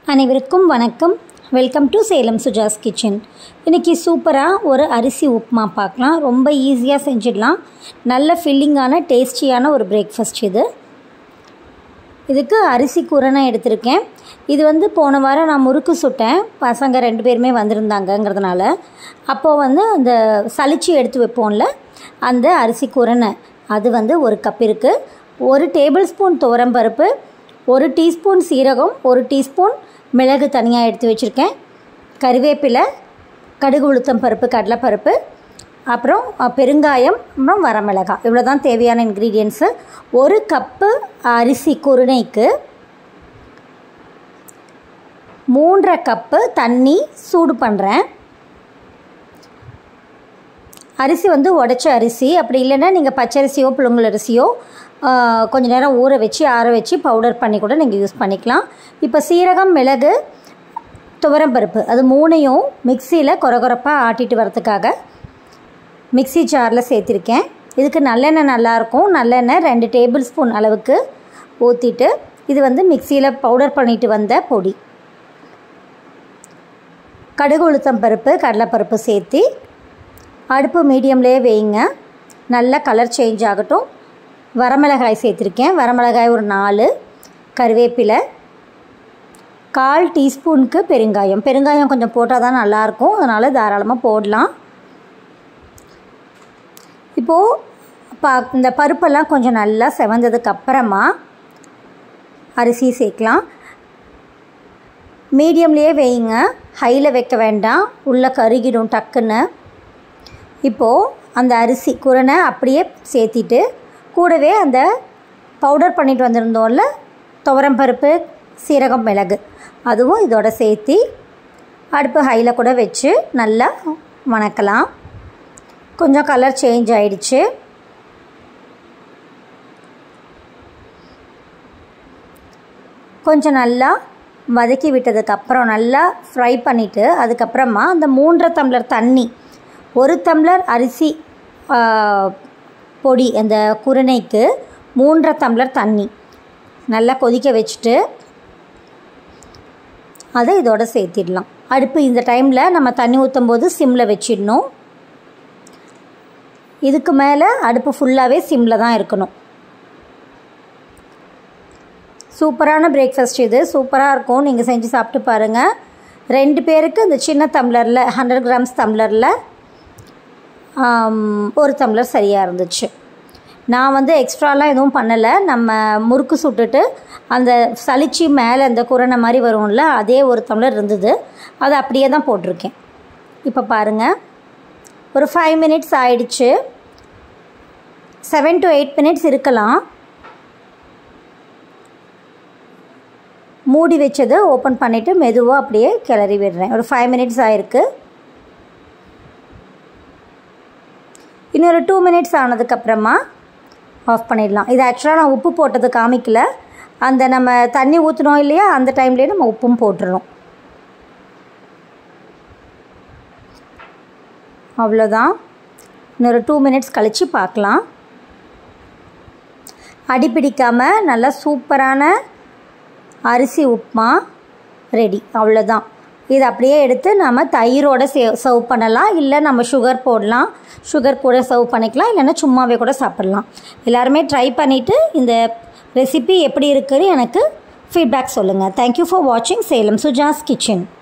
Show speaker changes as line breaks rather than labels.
அனைவருக்கும் வணக்கம் welcome to Salem Suja's kitchen இன்றைக்கி சூப்பராக ஒரு அரிசி உப்புமா பார்க்கலாம் ரொம்ப ஈஸியாக செஞ்சிடலாம் நல்ல ஃபில்லிங்கான டேஸ்டியான ஒரு பிரேக்ஃபாஸ்ட் இது இதுக்கு அரிசி குரணை எடுத்திருக்கேன் இது வந்து போன வாரம் நான் முறுக்கு சுட்டேன் பசங்க ரெண்டு பேருமே வந்திருந்தாங்கங்கிறதுனால அப்போது வந்து அந்த சளிச்சு எடுத்து வைப்போம்ல அந்த அரிசி குரணை அது வந்து ஒரு கப் இருக்குது ஒரு டேபிள் ஸ்பூன் துவரம்பருப்பு ஒரு டீஸ்பூன் சீரகம் ஒரு டீஸ்பூன் மிளகு தனியாக எடுத்து வச்சுருக்கேன் கறிவேப்பிலை கடுகு உளுத்தம் பருப்பு கடலைப்பருப்பு அப்புறம் அஹ், பெருங்காயம் அப்புறம் வரமிளகாய் இவ்வளோ தான் தேவையான இன்க்ரீடியன்ஸு ஒரு கப்பு அரிசி குருணைக்கு மூன்றரை கப்பு தண்ணி சூடு பண்ணுறேன் அரிசி வந்து உடச்ச அரிசி அப்படி இல்லைன்னா நீங்கள் பச்சரிசியோ புழுங்கல் அரிசியோ ஆ, கொஞ்ச நேரம் ஊற வச்சு ஆற வச்சு பவுடர் பண்ணி கூட நீங்கள் யூஸ் பண்ணிக்கலாம் இப்போ சீரகம் மிளகு துவரம்பருப்பு அது மூணையும் மிக்சியில் கொரகொரப்பாக ஆட்டிட்டு வரதுக்காக மிக்ஸி ஜாரில் சேர்த்திருக்கேன் இதுக்கு நல்லெண்ணெய் நல்லாயிருக்கும் நல்லெண்ணெய் ரெண்டு டேபிள் ஸ்பூன் அளவுக்கு ஊற்றிட்டு இது வந்து மிக்சியில் பவுடர் பண்ணிட்டு வந்த பொடி கடுகு உளுத்தம் பருப்பு கடலைப்பருப்பு சேர்த்து அடுப்பு மீடியம்லேயே வைங்க நல்ல கலர் சேஞ்ச் ஆகட்டும் வரமிளகாய் சேர்த்துருக்கேன் வரமிளகாய் ஒரு நாலு கருவேப்பிலை கால் டீஸ்பூனுக்கு பெருங்காயம் பெருங்காயம் கொஞ்சம் போட்டால் தான் நல்லாயிருக்கும் அதனால் தாராளமாக போடலாம் இப்போது பா இந்த பருப்பெல்லாம் கொஞ்சம் நல்லா செவந்ததுக்கு அப்புறமா அரிசி சேர்க்கலாம் மீடியம்லேயே வைங்க ஹையில் வைக்க வேண்டாம் உள்ளே கருகிடும் டக்குன்னு இப்போது அந்த அரிசி குரணை அப்படியே சேர்த்திட்டு கூடவே அந்த பவுடர் பண்ணிட்டு வந்திருந்தோம்ல துவரம் பருப்பு சீரகம் மிளகு அதுவும் இதோட சேர்த்தி அடுப்பு ஹையில் கூட வச்சு நல்லா வணக்கலாம் கொஞ்சம் கலர் சேஞ்ச் ஆயிடுச்சு கொஞ்சம் நல்லா வதக்கி விட்டதுக்கப்புறம் நல்லா ஃப்ரை பண்ணிவிட்டு அதுக்கப்புறமா அந்த மூன்றரை டம்ளர் தண்ணி ஒரு டம்ளர் அரிசி ஆ, பொடி அந்த குருணைக்கு மூன்றரை டம்ளர் தண்ணி நல்லா கொதிக்க வச்சுட்டு அதை இதோட சேர்த்திடலாம் அடுப்பு இந்த டைமில் நம்ம தண்ணி ஊற்றும் போது சிம்மில் வச்சிடணும் இதுக்கு மேலே அடுப்பு ஃபுல்லாகவே சிம்மில் தான் இருக்கணும் சூப்பரான பிரேக்ஃபாஸ்ட் இது சூப்பராக இருக்கும் நீங்கள் செஞ்சு சாப்பிட்டு பாருங்கள் ரெண்டு பேருக்கு இந்த சின்ன டம்ளரில் ஹண்ட்ரட் கிராம்ஸ் டம்ளரில் ஒரு டம்ளர் சரியாக இருந்துச்சு நான் வந்து எக்ஸ்ட்ராலாம் எதுவும் பண்ணலை நம்ம முறுக்கு சுட்டுட்டு அந்த சளிச்சி மேலே அந்த குரணை மாதிரி வரும்ல அதே ஒரு டம்ளர் இருந்தது அதை அப்படியே தான் போட்டிருக்கேன் இப்போ பாருங்கள் ஒரு ஃபைவ் மினிட்ஸ் ஆயிடுச்சு செவன் டு எயிட் மினிட்ஸ் இருக்கலாம் மூடி வச்சதை ஓப்பன் பண்ணிவிட்டு மெதுவாக அப்படியே கிளறி விடுறேன் ஒரு ஃபைவ் மினிட்ஸ் ஆயிருக்கு இன்னொரு டூ மினிட்ஸ் ஆனதுக்கப்புறமா ஆஃப் பண்ணிடலாம் இது ஆக்சுவலாக நான் உப்பு போட்டது காமிக்கல அந்த நம்ம தண்ணி ஊற்றினோம் இல்லையா அந்த டைம்லேயே நம்ம உப்பும் போட்டுறணும் அவ்வளோதான் இன்னொரு டூ மினிட்ஸ் கழித்து பார்க்கலாம் அடி பிடிக்காமல் நல்லா சூப்பரான அரிசி உப்புமா ரெடி அவ்வளோதான் இது அப்படியே எடுத்து நம்ம தயிரோட சே சர்வ் பண்ணலாம் இல்லை நம்ம சுகர் போடலாம் சுகர் கூட சர்வ் பண்ணிக்கலாம் இல்லைன்னா சும்மாவே கூட சாப்பிட்லாம் எல்லாருமே ட்ரை பண்ணிவிட்டு இந்த ரெசிபி எப்படி இருக்குன்னு எனக்கு ஃபீட்பேக் சொல்லுங்கள் தேங்க்யூ ஃபார் வாட்சிங் சேலம் சுஜாஸ் கிச்சன்